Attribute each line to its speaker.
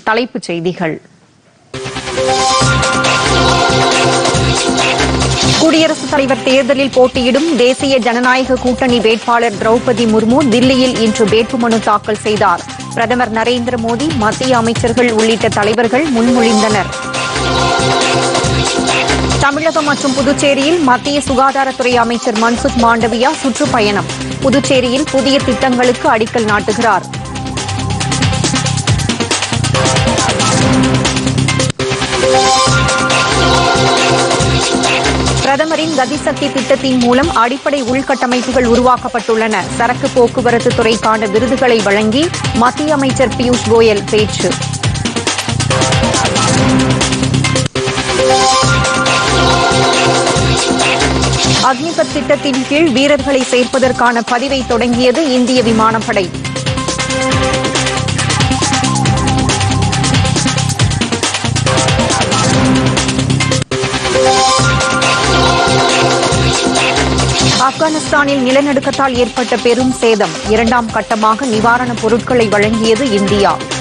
Speaker 1: தலைப்புச் செய்திகள் குடியரசுத் தலைவர் தேர்தலில் போட்டியிடும் தேசிய ஜனநாயக கூட்டணி வேட்பாளர் திரௌபதி முர்மு தில்லியில் இன்று வேட்புமனு தாக்கல் செய்தார் பிரதமர் நரேந்திர மோடி மத்திய அமைச்சர்கள் உள்ளிட்ட தலைவர்கள் முன்மொழிந்தனர் தமிழகம் மற்றும் புதுச்சேரியில் மத்திய சுகாதாரத்துறை அமைச்சர் மன்சுக் மாண்டவியா சுற்றுப்பயணம் புதுச்சேரியில் புதிய திட்டங்களுக்கு அடிக்கல் நாட்டுகிறார் பிரதமரின் கதிசக்தி திட்டத்தின் மூலம் அடிப்படை உள்கட்டமைப்புகள் உருவாக்கப்பட்டுள்ளன சரக்கு போக்குவரத்து துறைக்கான விருதுகளை வழங்கி மத்திய அமைச்சர் பியூஷ் கோயல் பேச்சு அக்னிபத் திட்டத்தின் கீழ் வீரர்களை சேர்ப்பதற்கான பதிவை தொடங்கியது இந்திய விமானப்படை ஆப்கானிஸ்தானில் நிலநடுக்கத்தால் ஏற்பட்ட பெரும் சேதம் இரண்டாம் கட்டமாக நிவாரணப் பொருட்களை வழங்கியது இந்தியா